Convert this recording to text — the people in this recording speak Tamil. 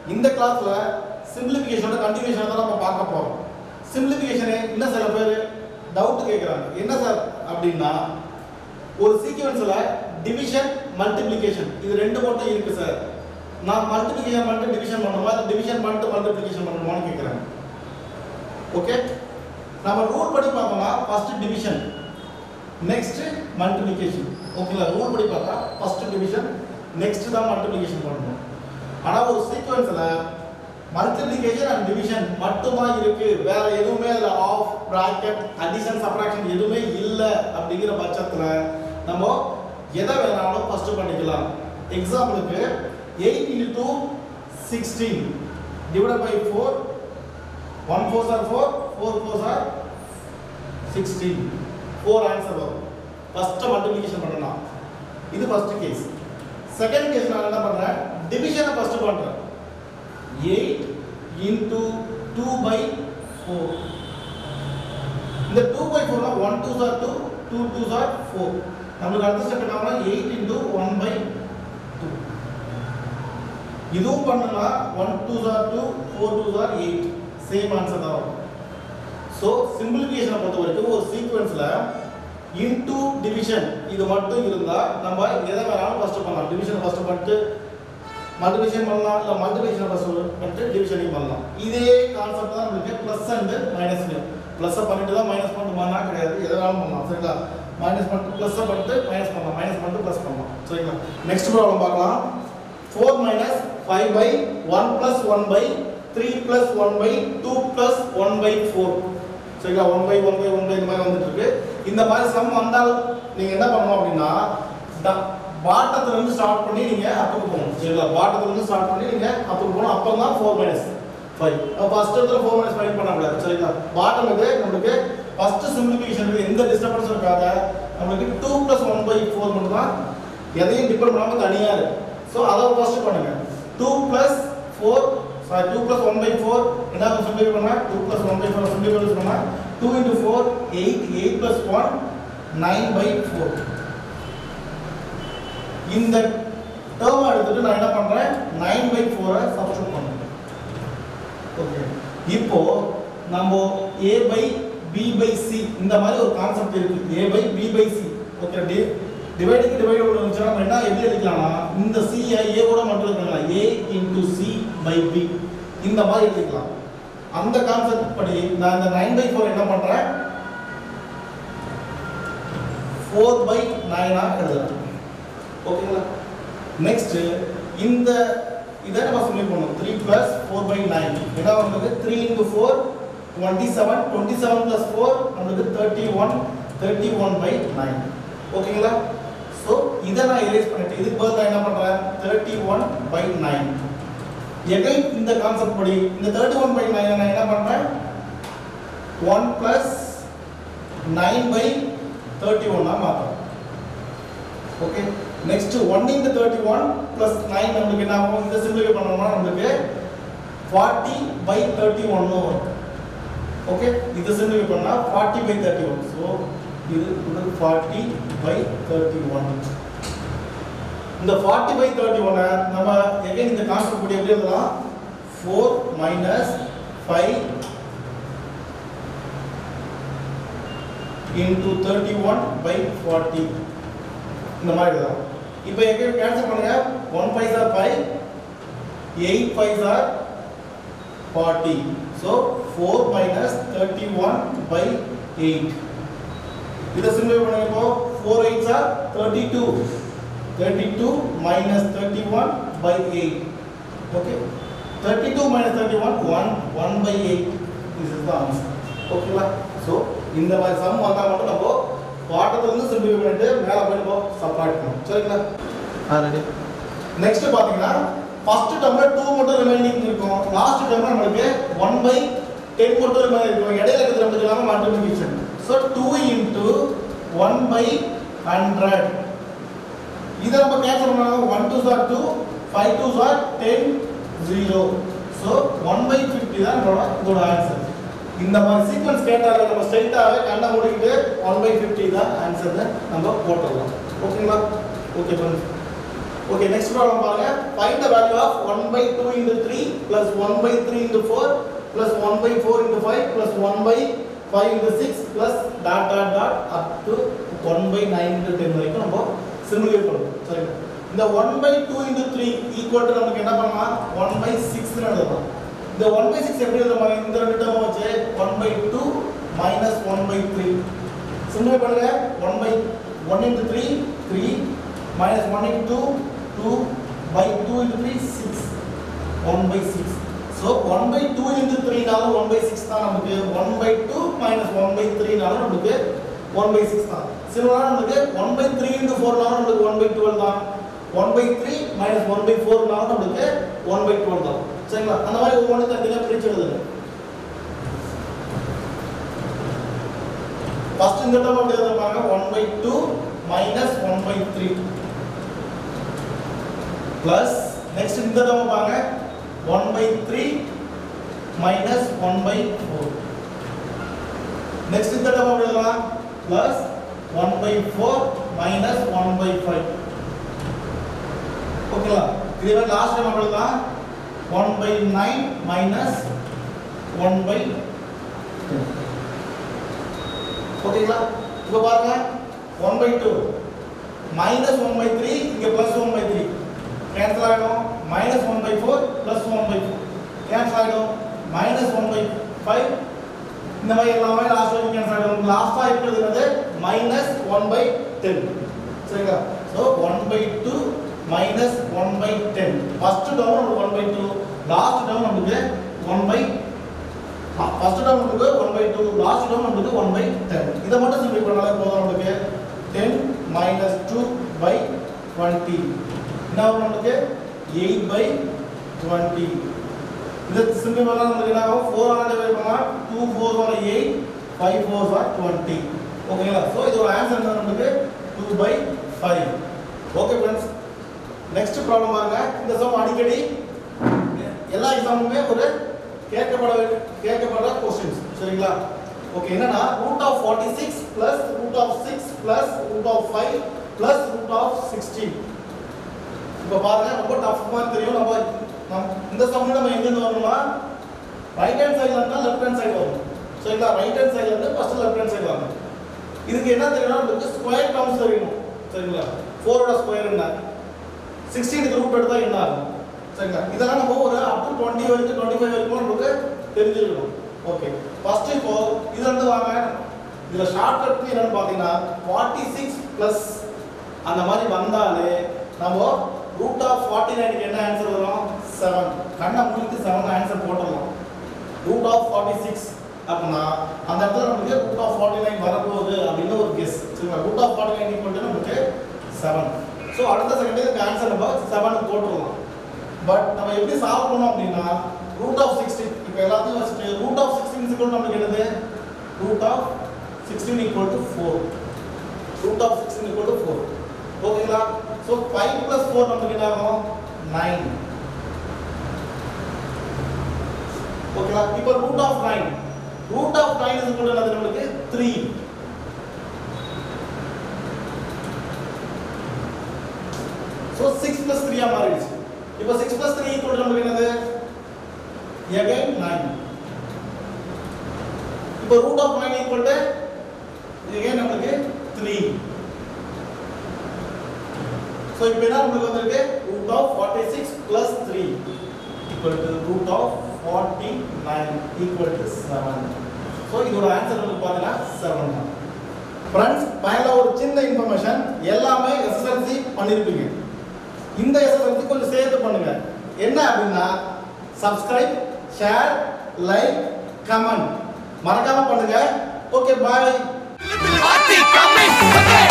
இந்த கிளாஸ்ல சிம்பிளிஃபிகேஷனோட கண்டினியூஷன் தான் நம்ம பார்க்க போறோம் சிம்பிளிஃபிகேஷனே இன்னும் சில பேர் டவுட் கேட்குறாங்க என்ன சார் அப்படின்னா ஒரு சீக்வன்ஸ்ல டிவிஷன் மல்டிப்ளிகேஷன் இது ரெண்டு மட்டும் இருக்கு சார் நான் மல்டிப்ளிகேஷன் மட்டும் டிவிஷன் பண்ணுமா டிவிஷன் மட்டும் மல்டிப்ளிகேஷன் பண்ணுமான்னு கேட்குறேன் ஓகே நம்ம ரூல் படி பார்த்தோம்னா ஃபர்ஸ்ட் டிவிஷன் நெக்ஸ்ட் மல்டிப்ளிகேஷன் ஓகேங்களா ரூல் படி பார்த்தா ஃபர்ஸ்ட் டிவிஷன் நெக்ஸ்ட் தான் மல்டிப்ளிகேஷன் பண்ணணும் ஆனா ஒரு சீக்வன்ஸ்ல மல்டிப்ளிகேஷன் அண்ட் டிவிஷன் மட்டும்தான் இருக்கு வேற எதுவுமே அதுல ஆஃப் பிராக்கெட் அடிஷன் சப்ராக்ஷன் எதுவுமே இல்லை அப்படிங்கிற பட்சத்துல நம்ம எதை வேணாலும் ஃபர்ஸ்ட் பண்ணிக்கலாம் எக்ஸாம்பிளுக்கு eight into sixteen divide by four one four are four four four are sixteen four answer வரும் ஃபர்ஸ்ட் மல்டிப்ளிகேஷன் பண்ணலாம் இது ஃபர்ஸ்ட் கேஸ் செகண்ட் கேஸ் நான் என்ன பண்றேன் டிவிஷனை ஃபர்ஸ்ட் பண்றேன் eight into two by four இந்த டூ பை ஃபோர்னா one two are two two two are four நம்மளுக்கு அடுத்த ஸ்டெப் என்ன eight into one by two இதுவும் பண்ணலாம் one two are two four two sir eight same answer தான் வரும் ஸோ சிம்பிளிஃபிகேஷனை பொறுத்த வரைக்கும் ஒரு சீக்வன்ஸில் இன்டூ டிவிஷன் இது மட்டும் இருந்தால் நம்ம எதை வேணாலும் ஃபஸ்ட்டு பண்ணலாம் டிவிஷன் ஃபஸ்ட்டு பண்ணிட்டு மல்டிபிகேஷன் பண்ணலாம் இல்லை மல்டிபிகேஷன் ஃபஸ்ட்டு பண்ணிட்டு டிவிஷனையும் பண்ணலாம் இதே கான்செப்ட் தான் நம்மளுக்கு ப்ளஸ் அண்டு மைனஸ்லையும் ப்ளஸ்ஸை பண்ணிட்டு தான் மைனஸ் பண்ணுமானா கிடையாது எதை வேணாலும் பண்ணலாம் சரிங்களா மைனஸ் பண்ணிட்டு ப்ளஸ்ஸை பண்ணிட்டு மைனஸ் பண்ணலாம் மைனஸ் பண்ணிட்டு ப்ளஸ் பண்ணலாம் சரிங்களா நெக்ஸ்ட் ப்ராப்ளம் பார்க்கலாம் four minus five by one plus one by three plus one by two plus one by four சரிங்களா one by one by one by இந்த மாதிரி வந்துட்டு இருக்கு இந்த மாதிரி சம் வந்தால் நீங்க என்ன பண்ணணும் அப்படின்னா பாட்டத்துல இருந்து ஸ்டார்ட் பண்ணி நீங்க அப்புக்கு போகணும் சரிங்களா பாட்டத்துல இருந்து ஸ்டார்ட் பண்ணி நீங்க அப்புக்கு போகணும் அப்போ தான் ஃபோர் மைனஸ் ஃபைவ் ஃபர்ஸ்ட் இடத்துல ஃபோர் மைனஸ் ஃபைவ் பண்ணக்கூடாது சரிங்களா பாட்டம் இது நம்மளுக்கு ஃபர்ஸ்ட் சிம்பிளிஃபிகேஷன் எந்த டிஸ்டர்பன்ஸும் இருக்காத நம்மளுக்கு two plus one by four மட்டும் தான் எதையும் டிபெண்ட் பண்ணாமல் தனியாக இருக்கு ஸோ அதை ஃபர்ஸ்ட் பண்ணுங்க two plus four sorry two plus one by four என்ன சிம்பிளிஃபை பண்ணா two plus one by four simplify பண்ணா two into four eight eight plus one nine by four இந்த டேர்ம் எடுத்துட்டு நான் என்ன பண்றேன் நைன் பை ஃபோரை சப்ஸ்டியூட் பண்ணுறேன் ஓகே இப்போ நம்ம A by B by C இந்த மாதிரி ஒரு கான்செப்ட் இருக்கு A by B by C okay D டிவைடுக்கு டிவைட் ஒன்று இருந்துச்சுன்னா நம்ம என்ன எப்படி எடுக்கலாம்னா இந்த சி ஏ கூட மட்டும் இருக்கலாம் A into C by B இந்த மாதிரி எடுத்துக்கலாம் அந்த கான்செப்ட் படி நான் இந்த நைன் பை ஃபோர் என்ன பண்றேன் ஃபோர் பை நைனா எழுதுறேன் ஓகேங்களா நெக்ஸ்ட் இந்த இதை நம்ம சொல்லி பண்ணோம் three plus four by nine என்ன வந்தது three into four twenty seven twenty seven plus four நம்மளுக்கு thirty one thirty one by nine ஓகேங்களா ஸோ இதை நான் erase பண்ணிட்டு இதுக்கு பதில் நான் என்ன பண்ணுறேன் thirty one by nine again இந்த கான்செப்ட் படி இந்த தேர்ட்டி ஒன் பை நைன் நான் என்ன பண்ணுறேன் one plus nine by thirty ஒன்னாக மாற்றுறேன் okay next one into thirty one plus nine நம்மளுக்கு என்ன ஆகும் இந்த சிம்பிளிஃபை பண்ணோம்னா நம்மளுக்கு ஃபார்ட்டி பை தேர்ட்டி ஒன்னு வரும் ஓகே இது சிம்பிளிஃபை பண்ணால் forty by thirty one so இது ஃபார்ட்டி பை தேர்ட்டி ஒன் இந்த ஃபார்ட்டி பை தேர்ட்டி ஒன்னை நம்ம எகைன் இந்த கான்செப்ட் படி எப்படி எழுதலாம் four minus five into thirty one by forty இந்த மாதிரி எழுதலாம் இப்போ எங்கே கேன்சல் பண்ணுங்க one five are five eight five are forty so four minus thirty one by eight இதை சிம்பிள் பண்ணுங்க இப்போ four eight are thirty two thirty two minus thirty one by eight okay thirty two minus thirty one one one by eight this is the answer ஓகேங்களா ஸோ இந்த மாதிரி சம் வந்தால் மட்டும் நம்ம பாட்டத்துல இருந்து சிம்பிள் பண்ணிட்டு மேலே போய் நம்ம சப்ராக்ட் பண்ணணும் சரிங்களா ஆ ரெடி நெக்ஸ்ட் பார்த்தீங்கன்னா ஃபர்ஸ்ட் டேர்ம்ல டூ மட்டும் ரிமைனிங் இருக்கும் லாஸ்ட் டேர்ம்ல நம்மளுக்கு ஒன் பை டென் மட்டும் ரிமைனிங் இருக்கும் இடையில இருக்கிறது நம்மளுக்கு இல்லாமல் multiplication so two into one by hundred இதை நம்ம கேன்சல் பண்ணாங்க one two are two five two are ten zero so one by fifty தான் நம்மளோட இதோட ஆன்சர் இந்த மாதிரி சீக்வன்ஸ் கேட்டாலே நம்ம ஸ்ட்ரைட்டாகவே கண்ணை மூடிக்கிட்டு ஒன் பை ஃபிஃப்டி தான் ஆன்சர் நம்ம போட்டுடலாம் ஓகேங்களா okay friends okay next problem பாருங்க find the value of 1 by 2 into 3 plus 1 by 3 into 4 plus 1 by 4 into 5 plus 1 by 5 into 6 plus dot dot dot up to 1 by 9 into 10 வரைக்கும் நம்ம சிமுலேட் பண்ணுவோம் சரிங்களா இந்த 1 by 2 into 3 equal to நமக்கு என்ன பண்ணலாம் 1 by 6 னு எழுதலாம் இந்த 1 by 6 எப்படி எழுதலாம் இந்த ரெண்டு டேர்ம் வச்சு 1 by 2 minus 1 by 3 சிமுலேட் பண்ணுங்க 1 by 1 into 3 3 minus 1 into 2 2 by 2 into 3 6 1 by 6 so 1 by 2 into 3 நாலும் 1 by 6 தான் நமக்கு 1 by 2 minus 1 by 3 நாலும் நமக்கு 1 by 6 தான் சிமிலரா நமக்கு 1 by 3 into 4 நாலும் நமக்கு 1 by 12 தான் 1 by 3 minus 1 by 4 நாலும் நமக்கு 1 by 12 தான் சரிங்களா அந்த மாதிரி ஒவ்வொன்று தனியாக பிரிச்சு எழுதுங்க ஃபர்ஸ்ட் இந்த டேர்ம் எப்படி எழுத பாருங்க 1 by 2 minus 1 by 3 plus next இந்த டேர்ம் பாருங்க 1 by 3 minus 1 by 4 next இந்த டேர்ம் எப்படி எழுதலாம் plus 1 by 4 minus 1 by 5 ஓகேங்களா இதுவே லாஸ்ட் டைம் எப்படி எழுதலாம் 1 by 9 minus 1 by 2 ஓகேங்களா இப்போ பாருங்க 1 by 2 minus 1 by 3 இங்க plus 1 by 3 கேன்சல் ஆகிடும் minus 1 by 4 plus 1 by 4 cancel ஆகிடும் minus 1 by 5 இந்த மாதிரி எல்லாமே லாஸ்ட் வரைக்கும் கேன்சல் ஆகிடும் லாஸ்டா இருக்கிறது minus 1 by 10 சரிங்களா so 1 by 2 minus 1 by 10 first term நமக்கு 1 by 2 லாஸ்ட் டேர்ம் நமக்கு 1 by ஃபர்ஸ்ட் டேர்ம் நமக்கு 1 by 2 லாஸ்ட் டேர்ம் நமக்கு 1 by 10 இதை மட்டும் சிம்பிள் பண்ணாலே போதும் நமக்கு 10 minus 2 by 20 என்ன வரும் நமக்கு 8 by 20 இது சிம்பிள் பண்ணா நமக்கு என்ன ஆகும் 4 ஆல டிவைட் பண்ணா 2 4 ஆல 8 5 4 ஆர் 20 ஓகேங்களா சோ இதோட ஆன்சர் என்ன நமக்கு 2 by 5 okay friends next problem பாருங்க இந்த சம் அடிக்கடி எல்லா எக்ஸாமுமே ஒரு கேட்கப்பட கேட்கப்பட கொஸ்டின்ஸ் சரிங்களா ஓகே என்னன்னா root of forty six plus root of six plus root of five plus root of sixteen இப்போ பாருங்க ரொம்ப டஃப் மாதிரி தெரியும் நம்ம நம் இந்த சம் நம்ம எங்கேருந்து வரணுமா ரைட் ஹேண்ட் சைடுல இருந்தா லெஃப்ட் ஹேண்ட் சைடு வரும் சரிங்களா ரைட் ஹேண்ட் சைடுல இருந்து ஃபர்ஸ்ட் லெஃப்ட் ஹேண்ட் சைடு வரணும் இதுக்கு என்ன தெரியணும் நமக்கு ஸ்கொயர் டேர்ம்ஸ் தெரியணும் சரிங்களா ஃபோரோட ஸ்கொயர் என்ன சிக்ஸ்டீனுக்கு ரூட் எடுத்தா என்ன ஆகும் சரிங்களா இதெல்லாம் நம்ம ஒரு அப் டு டுவெண்ட்டி வரைக்கும் டுவெண்ட்டி ஃபைவ் வரைக்கும் நமக்கு தெரிஞ்சிருக்கணும் ஓகே ஃபர்ஸ்ட் இப்போ இதுல இருந்து வாங்க இதுல ஷார்ட் கட் என்னன்னு பாத்தீங்கன்னா ஃபார்ட்டி சிக்ஸ் பிளஸ் அந்த மாதிரி வந்தாலே நம்ம ரூட் ஆஃப் ஃபார்ட்டி நைனுக்கு என்ன ஆன்சர் வரும் செவன் கண்ணை மூடிட்டு செவன் ஆன்சர் போட்டுடலாம் ரூட் ஆஃப் ஃபார்ட்டி சிக்ஸ் அப்படின்னா அந்த இடத்துல நமக்கு ரூட் ஆஃப் ஃபார்ட்டி நைன் வரப்போகுது அப்படின்னு ஒரு கெஸ் சரிங்களா root of forty nine equal நமக்கு செவன் ஸோ அடுத்த செகண்ட் இதுக்கு ஆன்சர் நம்ம செவன் போட்டுடலாம் பட் நம்ம எப்படி சால்வ் பண்ணோம் அப்படின்னா ரூட் ஆஃப் சிக்ஸ்டீன் இப்போ எல்லாத்தையும் வச்சுட்டு ரூட் ஆஃப் சிக்ஸ்டீன் ஈக்குவல் நமக்கு என்னது root of sixteen equal to four root of sixteen equal to four ஓகேங்களா ஸோ ஃபைவ் ப்ளஸ் ஃபோர் நமக்கு என்ன ஆகும் நைன் ஓகேங்களா இப்போ root of nine root of nine is equal என்னது நம்மளுக்கு த்ரீ ஸோ சிக்ஸ் ப்ளஸ் த்ரீயா மாறிடுச்சு இப்போ சிக்ஸ் ப்ளஸ் த்ரீ ஈக்குவல் நமக்கு என்னது எகைன் நைன் இப்போ root of nine equal to again நமக்கு த்ரீ ஸோ இப்போ என்ன நம்மளுக்கு வந்திருக்கு root of forty six plus three equal to root of forty nine equal to seven so இதோட ஆன்சர் வந்து பார்த்தீங்கன்னா செவன் தான் ஃப்ரெண்ட்ஸ் ஃபைனலாக ஒரு சின்ன இன்ஃபர்மேஷன் எல்லாமே எஸ்எஸ்எல்சி பண்ணியிருப்பீங்க இந்த எஸ்எஸ்எல்சி கொஞ்சம் சேர்த்து பண்ணுங்க என்ன அப்படின்னா சப்ஸ்கிரைப் ஷேர் லைக் கமெண்ட் மறக்காம பண்ணுங்க okay bye Party coming! Okay!